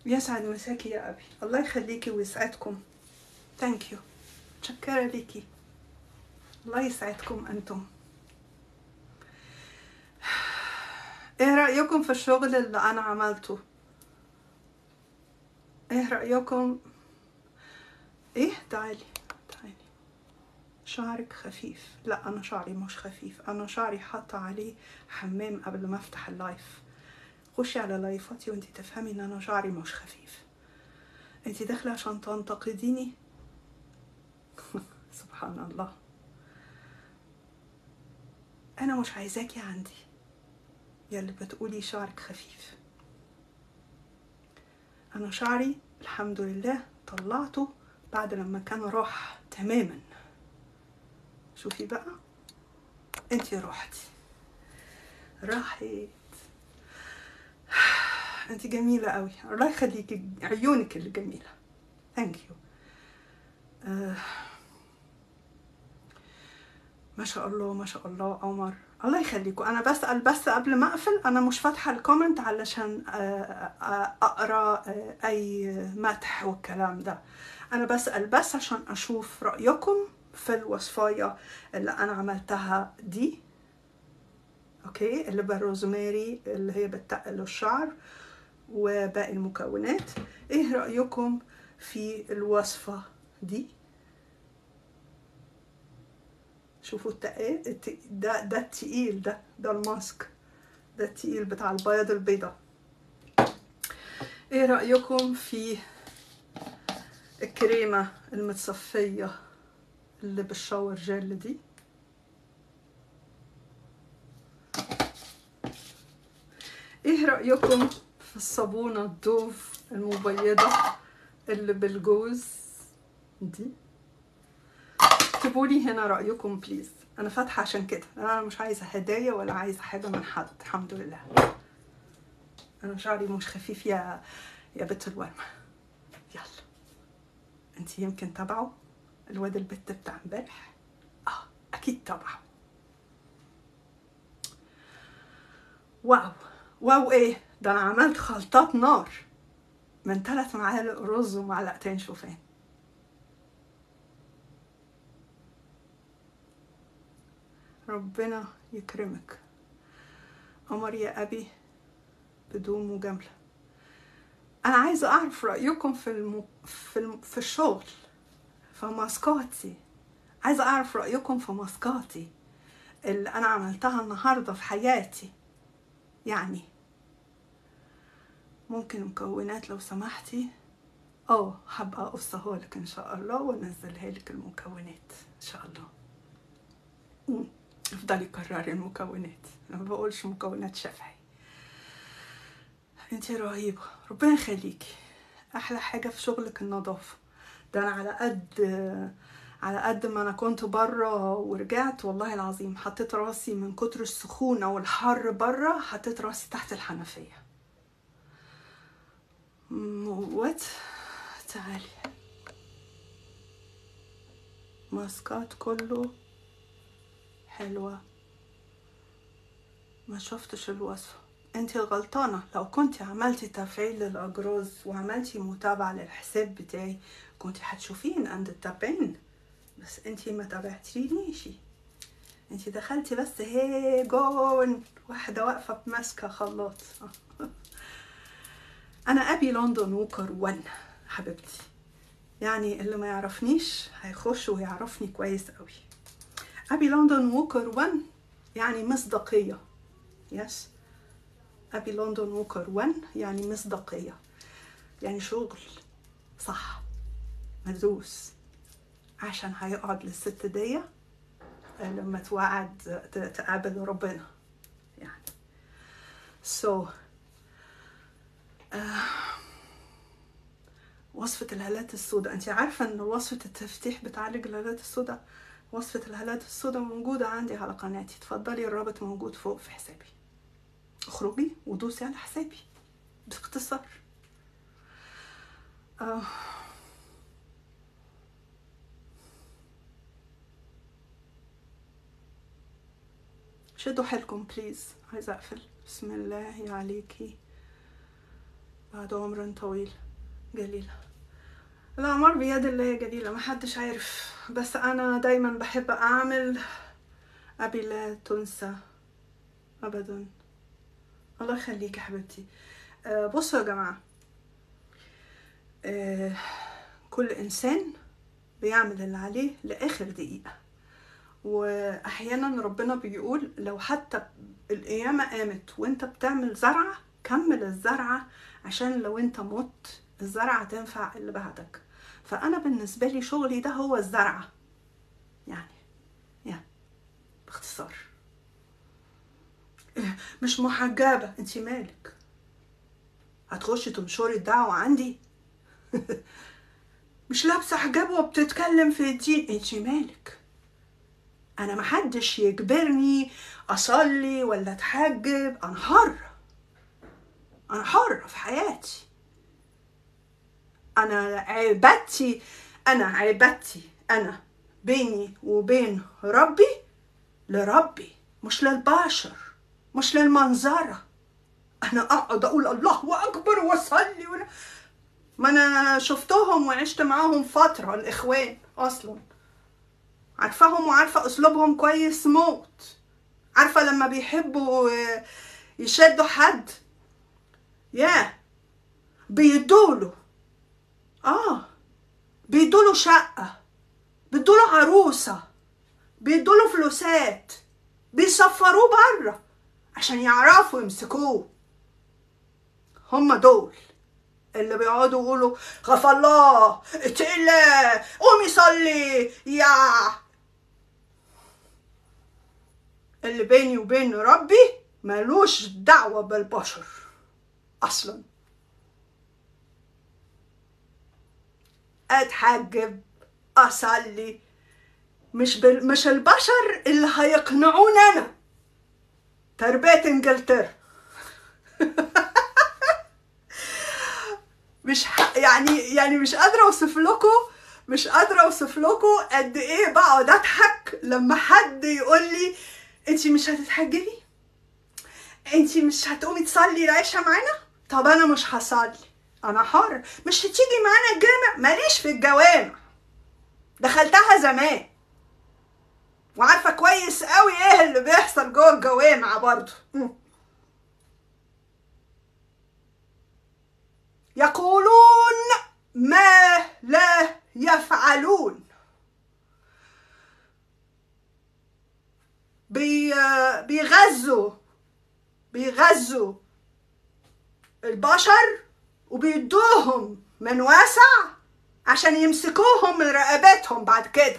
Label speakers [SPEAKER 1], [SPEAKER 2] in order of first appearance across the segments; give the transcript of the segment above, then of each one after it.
[SPEAKER 1] يسعد مساكي يا أبي الله يخليكي ويسعدكم ثانك يو متشكرة ليكي الله يسعدكم أنتم ايه رأيكم في الشغل اللي أنا عملته ايه رأيكم ايه تعالي تعالي شعرك خفيف لا انا شعري مش خفيف انا شعري حاطه عليه حمام قبل ما افتح اللايف خشي على لايفاتي وانتي تفهمي ان انا شعري مش خفيف انتي داخله عشان تنتقديني سبحان الله انا مش عايزاكي عندي يلي بتقولي شعرك خفيف انا شعري الحمد لله طلعته بعد لما كان راح تماما شوفي بقى انتي روحتي راحت انتي جميلة قوي الله يخليكي عيونك اللي جميلة ثانك يو آه. ما شاء الله ما شاء الله عمر الله يخليكم انا بسال بس قبل ما اقفل انا مش فاتحه الكومنت علشان آه، آه، اقرا آه، اي مدح والكلام ده انا بسال بس عشان اشوف رايكم في الوصفايه اللي انا عملتها دي اوكي اللي بالروزماري اللي هي بتقل الشعر وباقي المكونات ايه رايكم في الوصفه دي شوفوا التقال الت- ده ده التقيل ده ده الماسك ده التقيل بتاع البياض البيضاء ايه رأيكم في الكريمة المتصفية اللي بالشاور جل دي ايه رأيكم في الصابونة الدوف المبيضة اللي بالجوز دي اكتبوا لي هنا رايكم بليز انا فاتحه عشان كده انا مش عايزه هدايا ولا عايزه حاجه من حد الحمد لله انا شعري مش خفيف يا يا بنت الورمه يلا انت يمكن تبعه الواد البت بتاع امبارح اه اكيد تبعه واو واو ايه ده انا عملت خلطات نار من ثلاث معالق رز ومعلقتين شوفان ربنا يكرمك قمر يا أبي بدون مجاملة أنا عايزة أعرف رأيكم في الم... في, الم... في الشغل في ماسكاتي عايزة أعرف رأيكم في ماسكاتي اللي أنا عملتها النهاردة في حياتي يعني ممكن مكونات لو سمحتي اه هبقى اقصها لك ان شاء الله وانزلها لك المكونات ان شاء الله مم. افضلي كرري المكونات انا ما بقولش مكونات شافعي انتي رهيبة ربنا يخليكي احلى حاجة في شغلك النظافة ده انا على قد على قد ما انا كنت بره ورجعت والله العظيم حطيت راسي من كتر السخونة والحر بره حطيت راسي تحت الحنفية وات تعالي ماسكات كله حلوة ما شفتش الوصفة انتي الغلطانة لو كنتي عملتي تفعيل للأجراز وعملتي متابعة للحساب بتاعي كنتي هتشوفين عند التابعين بس انتي ما تابعتينيش انتي دخلتي بس هي جون واحدة واقفة ماسكة خلاط انا ابي لندن ووكر 1 حبيبتي يعني اللي ما يعرفنيش هيخش ويعرفني كويس قوي ابي لندن ووكر 1 يعني مصداقية يس ابي لندن ووكر 1 يعني مصداقية يعني شغل صح مدروس عشان هيقعد للست دي لما توعد تقابل ربنا يعني so آه وصفة الهالات السوداء انت عارفة ان وصفة التفتيح بتعالج الهالات السوداء وصفة الهالات السوداء موجودة عندي على قناتي تفضلي الرابط موجود فوق في حسابي اخرجي ودوسي على حسابي باختصار آه. شدوا حيلكم بليز عايزة اقفل بسم الله عليكي بعد عمر طويل جليلة الأعمار بيد الله يا جليلة محدش عارف بس أنا دايما بحب أعمل أبي لا تنسى أبدا الله يخليك يا حبيبتي آه، بصوا يا جماعة آه، كل إنسان بيعمل اللي عليه لآخر دقيقة وأحيانا ربنا بيقول لو حتى القيامة قامت وانت بتعمل زرعة كمل الزرعة عشان لو انت مت الزرعة تنفع اللي بعدك فأنا بالنسبة لي شغلي ده هو الزرعة يعني يعني باختصار إيه، مش محجبة انت مالك هتخشي تنشري الدعوة عندي مش لابسة حجاب وبتتكلم في الدين انت مالك انا محدش يجبرني اصلي ولا اتحجب انا حرة انا حرة في حياتي انا عبادتي انا عبادتي انا بيني وبين ربي لربي مش للبشر مش للمنظرة انا اقعد اقول الله اكبر واصلي ولا ما انا شفتهم وعشت معاهم فترة الاخوان اصلا عارفاهم وعارفة اسلوبهم كويس موت عارفة لما بيحبوا آه، يشدوا حد يا بيدوله اه بيدوله شقة بيدوله عروسة بيدوله فلوسات بيسفروه بره عشان يعرفوا يمسكوه هما دول اللي بيقعدوا يقولوا غفى الله اتقل قومي صلي يا اللي بيني وبين ربي ملوش دعوة بالبشر أصلا أتحجب أصلي مش بال... مش البشر اللي هيقنعوني أنا تربية إنجلترا مش ح... يعني يعني مش قادرة أوصف لكم مش قادرة أوصف لكم قد إيه بقعد أضحك لما حد يقول لي أنتي مش هتتحجبي؟ أنتي مش هتقومي تصلي العشاء معانا؟ طب أنا مش هصلي أنا حر مش هتيجي معانا الجامع ماليش في الجوامع دخلتها زمان وعارفة كويس قوي إيه اللي بيحصل جوه الجوامع برضه م. يقولون ما لا يفعلون بي بيغزوا بيغزوا البشر وبيدوهم من واسع عشان يمسكوهم من رقبتهم بعد كده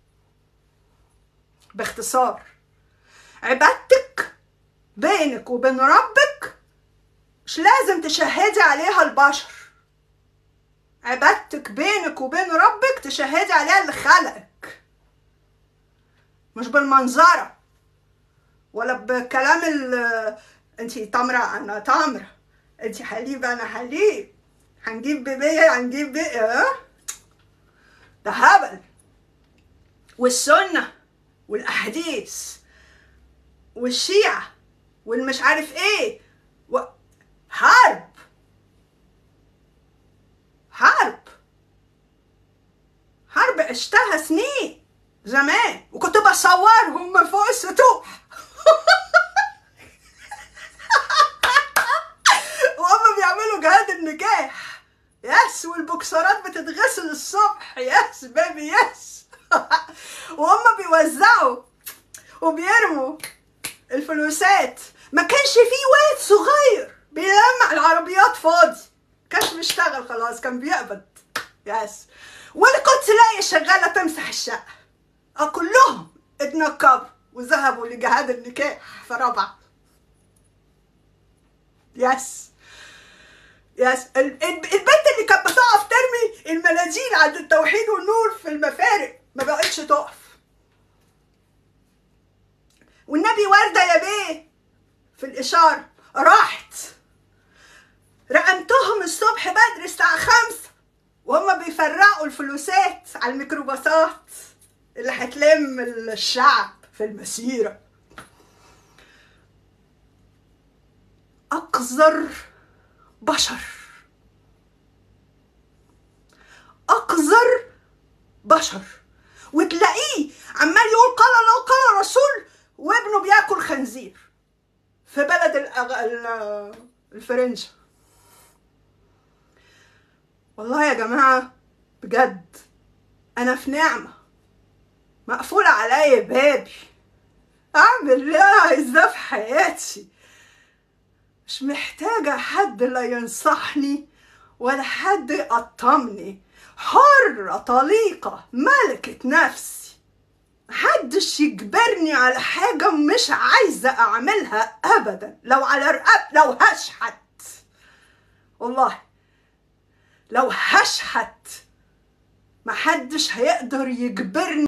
[SPEAKER 1] باختصار عبادتك بينك وبين ربك مش لازم تشهدي عليها البشر عبادتك بينك وبين ربك تشهدي عليها اللي خلقك مش بالمنظرة ولا بكلام ال انتي تمرة انا تمرة انتي حليب انا حليب هنجيب بيبية هنجيب بيبية ها ده هبل والسنة والأحاديث والشيعة والمش عارف ايه و... حرب حرب حرب عشتها سنين زمان وكنت بصورهم من فوق السطوح وهم بيعملوا جهاد النجاح يس والبوكسرات بتتغسل الصبح يس بيبي يس وهم بيوزعوا وبيرموا الفلوسات ما كانش فيه واد صغير بيلمع العربيات فاضي كانش بيشتغل خلاص كان بيقبض يس وانا كنت لاقي شغاله تمسح الشقه اه كلهم اتنكبوا وذهبوا لجهاد النكاح في رابعه يس يس ال- ال- البنت اللي كانت بتقف ترمي المناديل عند التوحيد والنور في المفارق ما بقتش تقف والنبي وردة يا بيه في الإشارة راحت رقمتهم الصبح بدري الساعة خمسة وهم بيفرقوا الفلوسات على الميكروباصات اللي هتلم الشعب في المسيرة أقذر بشر اقذر بشر وتلاقيه عمال يقول قال الله قال الرسول وابنه بياكل خنزير في بلد الأغ... ال- الفرنسا والله يا جماعة بجد أنا في نعمة مقفولة عليا بابي أعمل اللي أنا عايزاه في حياتي مش محتاجة حد لا ينصحني ولا حد يقطمني حرة طليقة ملكة نفسي محدش يجبرني على حاجة مش عايزة أعملها أبدا لو على رقب لو هشحت والله لو هشحت محدش هيقدر يجبرني